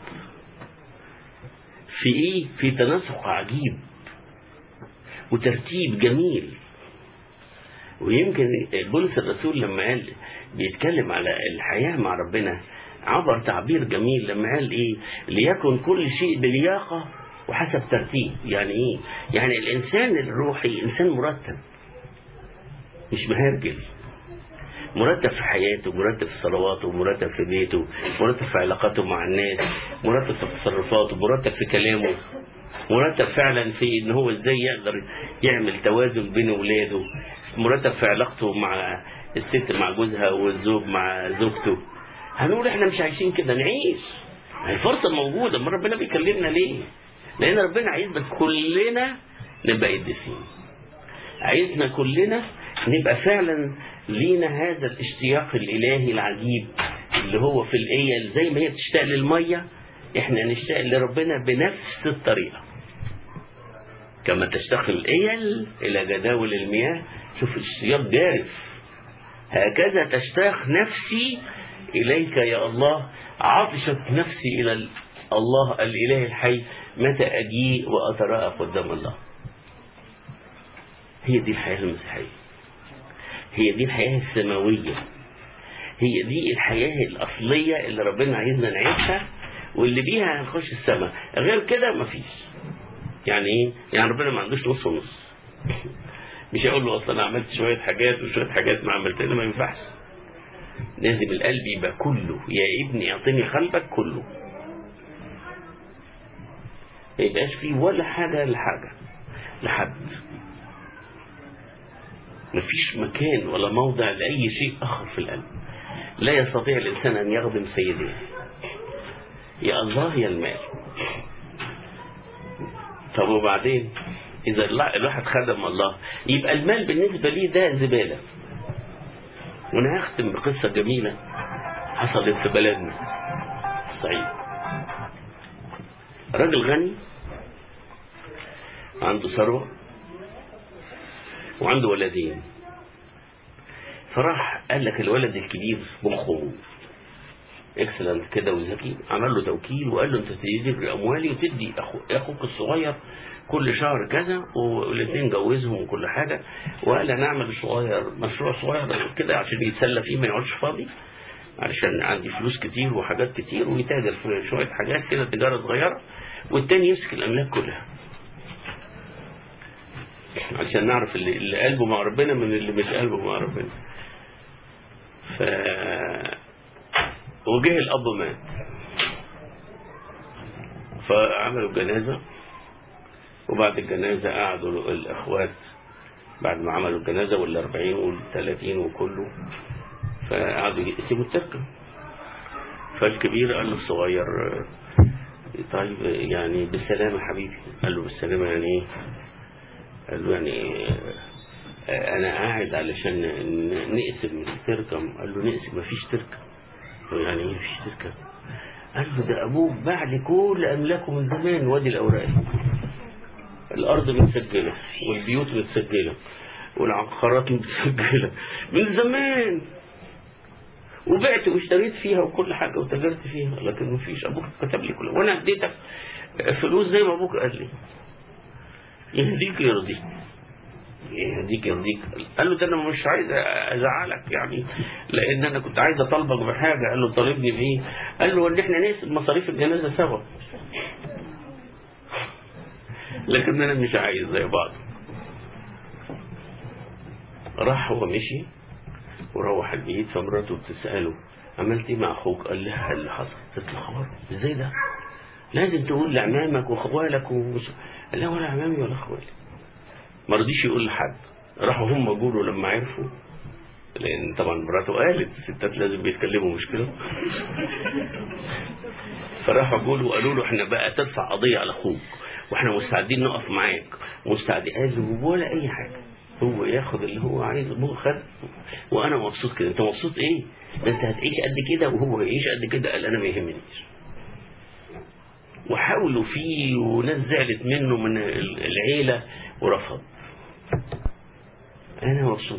في ايه في تناسق عجيب وترتيب جميل ويمكن بولس الرسول لما قال بيتكلم على الحياة مع ربنا عبر تعبير جميل لما قال ايه ليكن كل شيء بلياقة وحسب ترتيب يعني ايه يعني الانسان الروحي انسان مرتب مش مهرجل مرتب في حياته مرتب في صلواته مرتب في بيته مرتب في علاقاته مع الناس مرتب في تصرفاته مرتب في كلامه مرتب فعلا في ان هو ازاي يقدر يعمل توازن بين اولاده مرتب في علاقته مع الست مع جوزها والزوج مع زوجته هنقول احنا مش عايشين كده نعيش الفرصة موجودة ما ربنا بيكلمنا ليه لان ربنا عايزنا كلنا نبقى قديسين عايزنا كلنا نبقى فعلا لينا هذا الاشتياق الالهي العجيب اللي هو في الايه زي ما هي بتشتاق للميه احنا نشتاق لربنا بنفس الطريقه كما تشتاق الايل الى جداول المياه شوف الاشتياق جارف هكذا تشتاق نفسي اليك يا الله عطشت نفسي الى الله الاله الحي متى اجيء واتراءى قدام الله هي دي الحياه المسيحيه هي دي الحياة السماوية هي دي الحياة الأصلية اللي ربنا عايزنا نعيشها واللي بيها هنخش السماء غير كده مفيش يعني ايه يعني ربنا ما عندوش نص ونص مش هيقول له اصلا انا عملت شويه حاجات وشويه حاجات ما عملتها ما ينفعش لازم القلب يبقى كله يا ابني اعطني قلبك كله ما يبقاش فيه ولا حاجه لحاجه لحد مفيش مكان ولا موضع لأي شيء آخر في القلب لا يستطيع الإنسان أن يخدم سيده يا الله يا المال طب وبعدين إذا الواحد خدم الله يبقى المال بالنسبة لي ده زبالة وأنا هختم بقصة جميلة حصلت في بلدنا الصعيد راجل غني عنده ثروة وعنده ولدين فراح قال لك الولد الكبير مخه اكسلنت كده وذكي عمل له توكيل وقال له انت تدير اموالي وتدي أخو اخوك الصغير كل شهر كذا والاثنين جوزهم وكل حاجه وقال انا اعمل صغير مشروع صغير كده عشان يتسلى فيه ما يقعدش فاضي علشان عندي فلوس كتير وحاجات كتير ويتاجر في شوية حاجات كده تجارة صغيرة والتاني يمسك الأملاك كلها عشان نعرف اللي, اللي قلبه مع ربنا من اللي مش قلبه مع ربنا ف وجه الأب مات فعملوا جنازة وبعد الجنازة قعدوا الأخوات بعد ما عملوا الجنازة والأربعين والثلاثين وكله فقعدوا يقسموا التركة فالكبير قال له الصغير طيب يعني بالسلامة حبيبي قال له بالسلامة يعني ايه قال له يعني انا قاعد علشان نقسم التركة قال له نقسم مفيش تركة قال له يعني ايه مفيش تركة قال له ده ابوك باع لي كل املاكه من زمان وادي الاوراق الارض متسجلة والبيوت متسجلة والعقارات متسجلة من زمان وبعت واشتريت فيها وكل حاجة وتاجرت فيها لكن مفيش ابوك كتب لي كله وانا اديتك فلوس زي ما ابوك قال لي يهديك يرضيك يهديك يرضيك قال له ده انا مش عايز ازعلك يعني لان انا كنت عايز اطالبك بحاجه قال له طالبني بايه قال له ان احنا نقسم مصاريف الجنازه سوا لكن انا مش عايز زي بعض راح هو مشي وروح البيت فمراته بتساله عملت ايه مع اخوك قال لها اللي حصل قلت له خبر ازاي ده لازم تقول لعمامك واخوالك ومش قال لا ولا عمامي ولا اخوالي ما رضيش يقول لحد راحوا هم جولوا لما عرفوا لان طبعا مراته قالت الستات لازم بيتكلموا مش كده فراحوا جولوا وقالوا له احنا بقى تدفع قضيه على اخوك واحنا مستعدين نقف معاك مستعدين قال له ولا اي حاجه هو ياخد اللي هو عايزه هو خد وانا مبسوط كده انت مبسوط ايه ده انت هتعيش قد كده وهو هيعيش قد كده قال انا ما يهمنيش وحاولوا فيه وناس زعلت منه من العيلة ورفض أنا مبسوط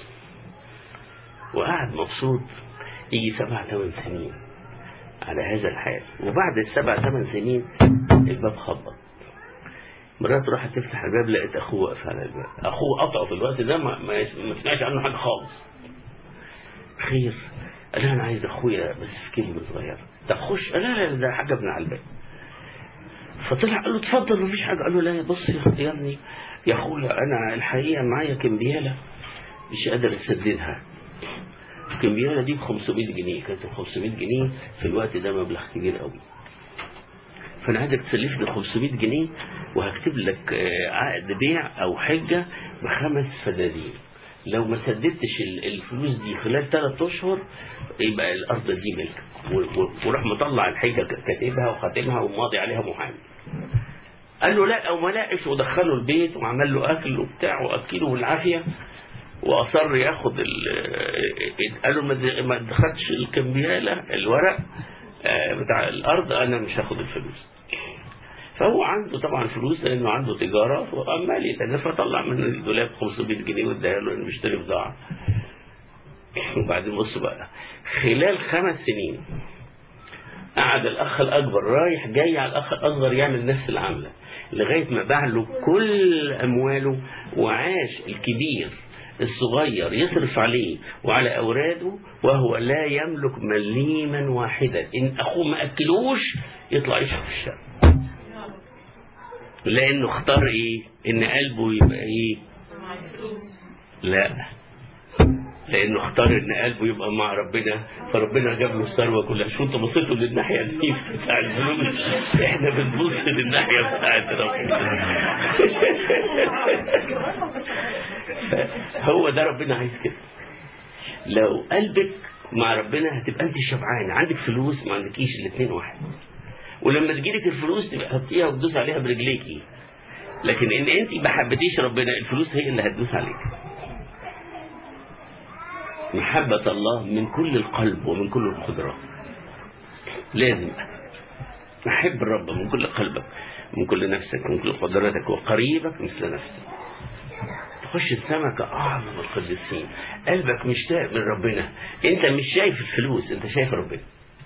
وقعد مبسوط يجي سبع ثمان سنين على هذا الحال وبعد السبع ثمان سنين الباب خبط مراته راحت تفتح الباب لقيت اخوه واقف على الباب اخوه قطعه في الوقت ده ما, ما سمعش عنه حاجه خالص خير قال لها انا عايز اخويا بس كلمه صغيره طب خش قال لا لا ده حاجه من على الباب فطلع قال له اتفضل مفيش حاجه قال له لا بص يا ابني يا اخويا انا الحقيقه معايا كمبياله مش قادر اسددها الكمبياله دي ب 500 جنيه كانت ب 500 جنيه في الوقت ده مبلغ كبير قوي فانا عايزك تسلفني 500 جنيه وهكتب لك عقد بيع او حجه بخمس فدادين لو ما سددتش الفلوس دي خلال ثلاث اشهر يبقى الارض دي ملكك وراح مطلع الحجه كاتبها وخاتمها وماضي عليها محامي قال له لا او ما لاقش ودخله البيت وعمل له اكل وبتاع واكله بالعافيه واصر ياخد قال له ما دخلتش الكمبياله الورق بتاع الارض انا مش هاخد الفلوس فهو عنده طبعا فلوس لانه عنده تجاره وعمال يتنفى طلع من الدولاب 500 جنيه واداها له انه بيشتري بضاعه وبعدين بص بقى خلال خمس سنين قعد الاخ الاكبر رايح جاي على الاخ الاصغر يعمل نفس العمله لغايه ما باع له كل امواله وعاش الكبير الصغير يصرف عليه وعلى اوراده وهو لا يملك مليما واحدا ان اخوه ما اكلوش يطلع يشرب في الشارع لانه اختار ايه ان قلبه يبقى ايه لا لانه اختار ان قلبه يبقى مع ربنا فربنا جاب له الثروه كلها شو انت بصيتوا للناحيه دي بتاع الفلوس احنا بنبص للناحيه بتاعت ربنا هو ده ربنا عايز كده لو قلبك مع ربنا هتبقى انت شبعان عندك فلوس ما عندكيش الاثنين واحد ولما تجيلك الفلوس تبقى حطيها وتدوس عليها برجليكي لكن ان انت ما حبيتيش ربنا الفلوس هي اللي هتدوس عليك محبة الله من كل القلب ومن كل القدرة لازم تحب الرب من كل قلبك من كل نفسك من كل قدراتك وقريبك مثل نفسك تخش السماء كأعظم القديسين قلبك مشتاق من ربنا انت مش شايف الفلوس انت شايف ربنا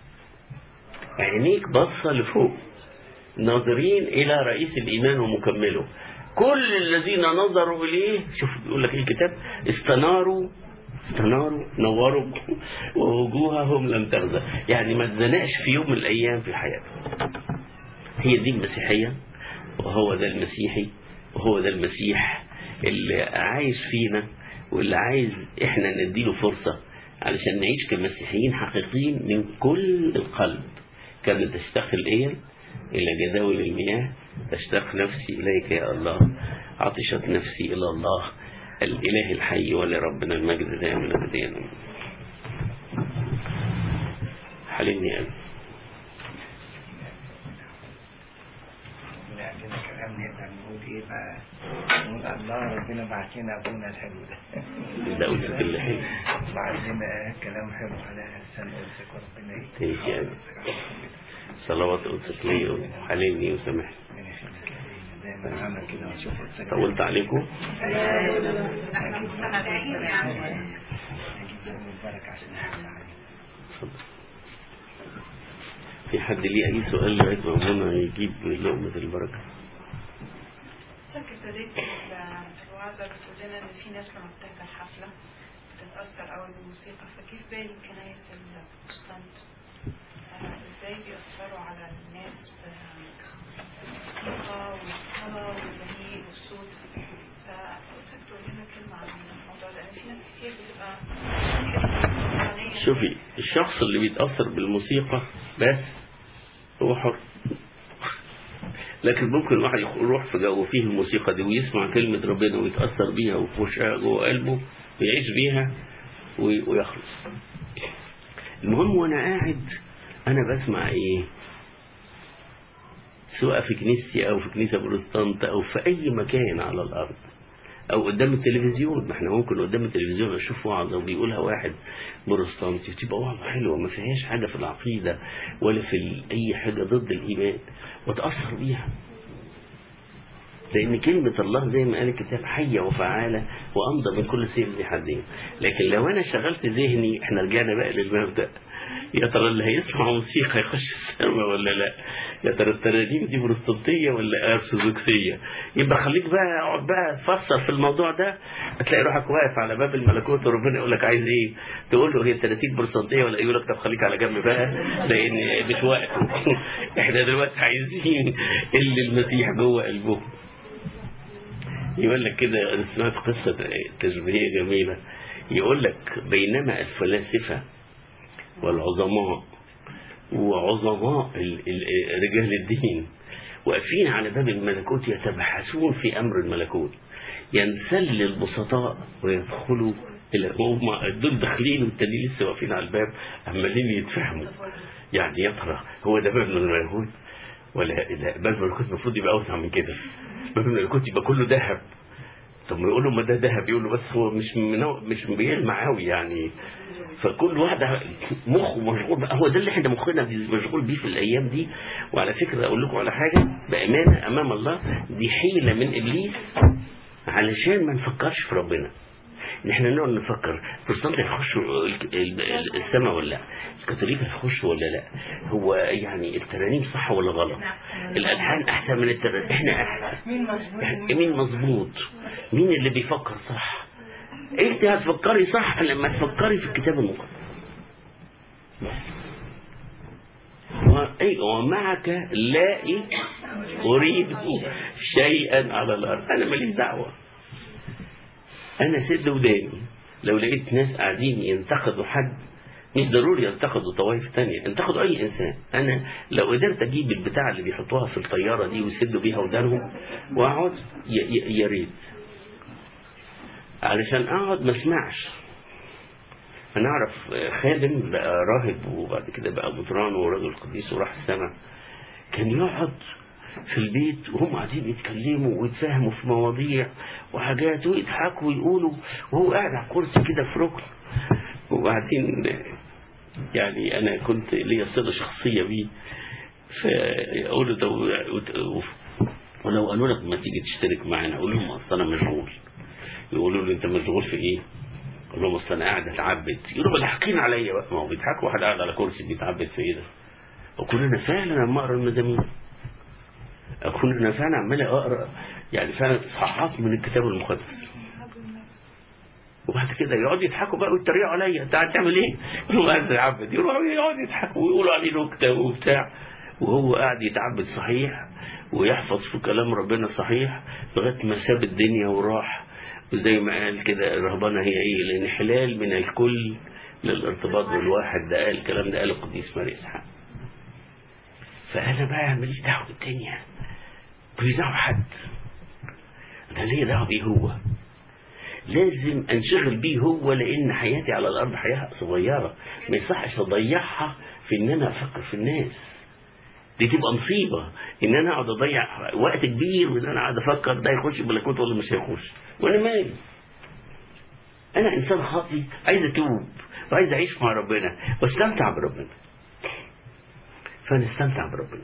عينيك باصة لفوق ناظرين إلى رئيس الإيمان ومكمله كل الذين نظروا إليه شوف بيقول لك إيه الكتاب استناروا استناروا نوروا ووجوههم لم تغزى يعني ما اتزنقش في يوم من الأيام في حياته هي دي المسيحية وهو ده المسيحي وهو ده المسيح اللي عايش فينا واللي عايز احنا نديله فرصة علشان نعيش كمسيحيين حقيقيين من كل القلب كانت تشتاق الإيل إلى جداول المياه تشتاق نفسي إليك يا الله عطشت نفسي إلى الله الإله الحي ولربنا المجد دائما أبديا حلمني أنا ربنا يعطينا كلام نقدر نقول ايه بقى نقول الله ربنا بعت لنا ابونا الحلو ده ده قلت كل حاجة بعت لنا كلام حلو على لسان قدسك وربنا تعيش يا أبي. صلوات قدسك لي وحلمني وسامحني ربنا يخليك دايما عمل كده ونشوف قدسك طولت عليكم نجيب يوم البركة عشان نحافظ عليه اتفضل. في حد ليه أي سؤال لغاية ما أبونا يجيب لقمة البركة شك ابتديت الوعظة بتقول لنا إن في ناس لما بتحضر حفلة بتتأثر أوي بالموسيقى فكيف باقي الكنايس البروتستانت آه، إزاي بيأثروا على الناس بالموسيقى والصلاة والزعيق والصوت فقلت تقول لنا كلمة عن الموضوع ده لأن في ناس كتير بتبقى روحانية. شوفي الشخص اللي بيتأثر بالموسيقى بس هو حر لكن ممكن الواحد يروح في جو فيه الموسيقى دي ويسمع كلمة ربنا ويتأثر بيها ويخشها جوه قلبه ويعيش بيها وي- ويخلص المهم وانا قاعد انا بسمع ايه سواء في كنيستي او في كنيسة بروتستانت او في اي مكان على الارض او قدام التلفزيون ما احنا ممكن قدام التلفزيون اشوف وعظه وبيقولها واحد بروتستانتي تبقى وعظه حلوه ما فيهاش حاجه في العقيده ولا في ال- اي حاجه ضد الايمان واتاثر بيها لان كلمه الله زي ما قال الكتاب حيه وفعاله وامضى من كل سيف ذي حدين لكن لو انا شغلت ذهني احنا رجعنا بقى للمبدا يا ترى اللي هيسمع موسيقى يخش السماء ولا لا يا ترى الترانيم دي بروتستانتيه ولا ارثوذكسيه يبقى خليك بقى اقعد بقى تفسر في الموضوع ده هتلاقي روحك واقف على باب الملكوت وربنا يقول لك عايز ايه تقول له هي التراتيب بروتستانتيه ولا يقول لك طب خليك على جنب بقى لان مش وقت احنا دلوقتي عايزين اللي المسيح جوه قلبهم يقول لك كده انا سمعت قصه تشبيهيه جميله يقول لك بينما الفلاسفه والعظماء وعظماء ال- ال- رجال الدين واقفين على باب الملكوت يتبحثون في امر الملكوت ينسل البسطاء ويدخلوا الى هم دول داخلين والتانيين لسه واقفين على الباب عمالين يتفهموا يعني يا ترى هو ده باب الملكوت ولا لا باب الملكوت المفروض يبقى اوسع من كده باب الملكوت يبقى كله ذهب طب ما يقولوا ما ده ذهب يقولوا بس هو مش منو... مش بيلمع قوي يعني فكل واحد مخه مشغول بقى هو ده اللي احنا مخنا مشغول بيه في الايام دي وعلى فكره اقول لكم على حاجه بامانه امام الله دي حيله من ابليس علشان ما نفكرش في ربنا ان احنا نقعد نفكر البروتستانت هيخشوا ال- ال- السماء ولا لا الكاثوليك هيخشوا ولا لا هو يعني الترانيم صح ولا غلط الالحان احسن من الترانيم احنا احسن مين مظبوط يعني مين مظبوط مين اللي بيفكر صح انت هتفكري صح لما تفكري في الكتاب المقدس و- أي ومعك لا إيه؟ أريد شيئا على الأرض أنا ماليش دعوة أنا سد وداني لو لقيت ناس قاعدين ينتقدوا حد مش ضروري ينتقدوا طوائف تانية انتقدوا أي إنسان أنا لو قدرت أجيب البتاع اللي بيحطوها في الطيارة دي ويسدوا بيها ودانهم وأقعد ي- ي- يا ريت علشان أقعد ما اسمعش أنا أعرف خادم بقى راهب وبعد كده بقى مطران ورجل قديس وراح السماء كان يقعد في البيت وهم قاعدين يتكلموا ويتفاهموا في مواضيع وحاجات ويضحكوا ويقولوا وهو قاعد على كرسي كده في ركن وبعدين يعني أنا كنت ليا صلة شخصية بيه فأقول له طب ولو قالوا لك ما تيجي تشترك معانا أقول لهم أصل أنا مشغول يقولوا لي أنت مشغول في إيه؟ اقول لهم اصل انا قاعد اتعبد يروحوا ضاحكين عليا بقى ما هو بيضحكوا واحد قاعد على كرسي بيتعبد في ايه ده اكون انا فعلا لما اقرا المزامير اكون انا فعلا عمال اقرا يعني فعلا اصحاحات من الكتاب المقدس وبعد كده يقعدوا يضحكوا بقى ويتريقوا عليا انت قاعد تعمل ايه؟ يقولوا قاعد يتعبد يروحوا يقعدوا يضحكوا ويقولوا عليه نكته وبتاع وهو قاعد يتعبد صحيح ويحفظ في كلام ربنا صحيح لغايه ما ساب الدنيا وراح وزي ما قال كده الرهبنه هي ايه؟ الانحلال من الكل للارتباط بالواحد ده قال الكلام ده قاله القديس ماري اسحاق فانا بقى ماليش دعوه بالدنيا ماليش دعوه بحد انا ليا دعوه بيه هو لازم انشغل بيه هو لان حياتي على الارض حياه صغيره ما يصحش اضيعها في ان انا افكر في الناس دي تبقى مصيبه ان انا اقعد اضيع وقت كبير وان انا قاعد افكر ده يخش بلاكوت ولا مش هيخش وانا مالي انا انسان خاطي عايز اتوب وعايز اعيش مع ربنا واستمتع بربنا فانا استمتع بربنا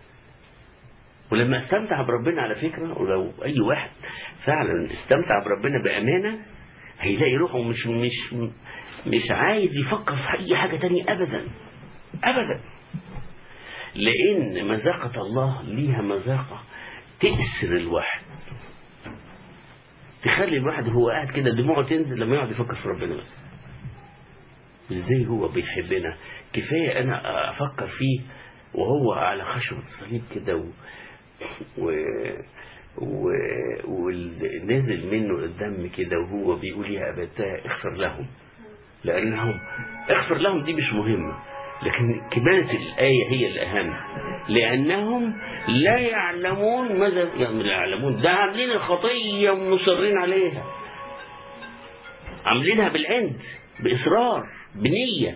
ولما استمتع بربنا على فكره ولو اي واحد فعلا استمتع بربنا بامانه هيلاقي روحه مش مش مش عايز يفكر في اي حاجه تانية ابدا ابدا لان مذاقه الله ليها مذاقه تأسر الواحد تخلي الواحد هو قاعد كده دموعه تنزل لما يقعد يفكر في ربنا بس ازاي هو بيحبنا كفايه انا افكر فيه وهو على خشبة الصليب كده و... و... و... ونازل منه الدم كده وهو بيقول يا أبتاه اغفر لهم لأنهم اغفر لهم دي مش مهمة لكن كمالة الآية هي الأهم لأنهم لا يعلمون ماذا يعني لا يعلمون ده عاملين الخطية ومصرين عليها عاملينها بالعند بإصرار بنية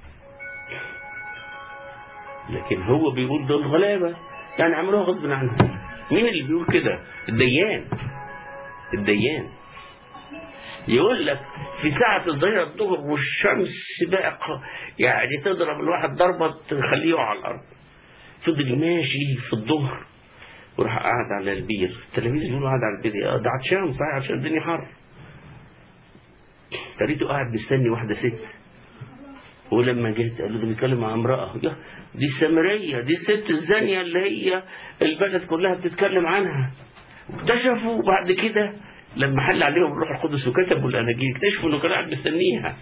لكن هو بيقول دول غلابة يعني عملوها غصب عنهم مين اللي بيقول كده الديان الديان يقول لك في ساعة الظهيرة الظهر والشمس بقى يعني تضرب الواحد ضربة تخليه يقع على الأرض فضل ماشي في الظهر وراح قاعد على البير التلاميذ يقولوا قاعد على البير اه ده عطشان صحيح عشان الدنيا حر تريته قاعد مستني واحدة ست ولما جيت قال له ده بيتكلم مع امرأة يا دي السامرية دي الست الزانية اللي هي البلد كلها بتتكلم عنها واكتشفوا بعد كده لما حل عليهم الروح القدس وكتبوا الاناجيل اكتشفوا انه كان قاعد مستنيها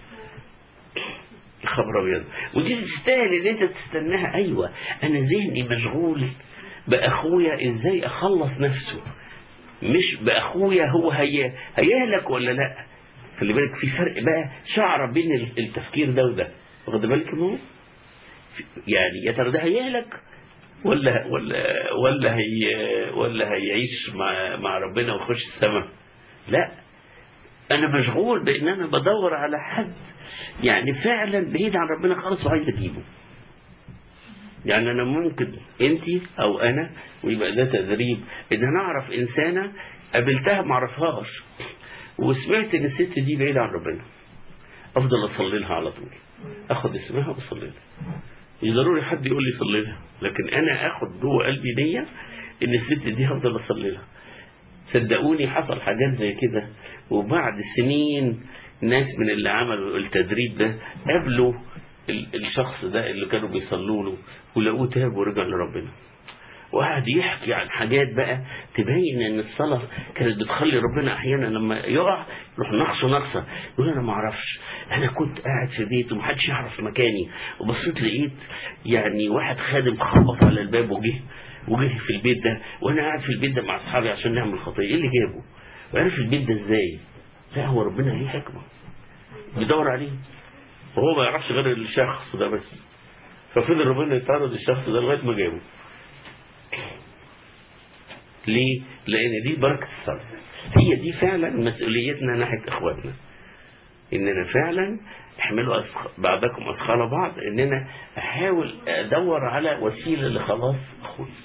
خبر ابيض ودي تستاهل ان انت تستناها ايوه انا ذهني مشغول باخويا ازاي اخلص نفسه مش باخويا هو هي هيهلك ولا لا خلي بالك في فرق بقى شعره بين التفكير ده وده واخد بالك منه يعني يا ترى ده هيهلك ولا ولا ولا هي ولا هيعيش مع مع ربنا ويخش السماء لا انا مشغول بان انا بدور على حد يعني فعلا بعيد عن ربنا خالص وعايز اجيبه يعني انا ممكن انت او انا ويبقى ده تدريب ان انا اعرف انسانه قابلتها ما اعرفهاش وسمعت ان الست دي بعيده عن ربنا افضل اصلي لها على طول اخد اسمها واصلي لها مش ضروري حد يقول لي صلي لها لكن انا اخد جوه قلبي نيه ان الست دي هفضل اصلي لها صدقوني حصل حاجات زي كده وبعد سنين ناس من اللي عملوا التدريب ده قابلوا الشخص ده اللي كانوا بيصلوا له ولقوه تاب ورجع لربنا وقعد يحكي عن حاجات بقى تبين ان الصلاه كانت بتخلي ربنا احيانا لما يقع يروح نقصه نقصه يقول انا ما اعرفش انا كنت قاعد في بيت ومحدش يعرف مكاني وبصيت لقيت يعني واحد خادم خبط على الباب وجه وجه في البيت ده وانا قاعد في البيت ده مع اصحابي عشان نعمل خطيه ايه اللي جابه؟ وعرف البيت ده ازاي؟ لا هو ربنا ليه حكمه بيدور عليه وهو ما يعرفش غير الشخص ده بس ففضل ربنا يطارد الشخص ده لغايه ما جابه ليه؟ لأن دي بركة الصلاة هي دي فعلا مسؤوليتنا ناحية إخواتنا إننا فعلا احملوا بعضكم أثقال بعض إننا أحاول أدور على وسيلة لخلاص أخوي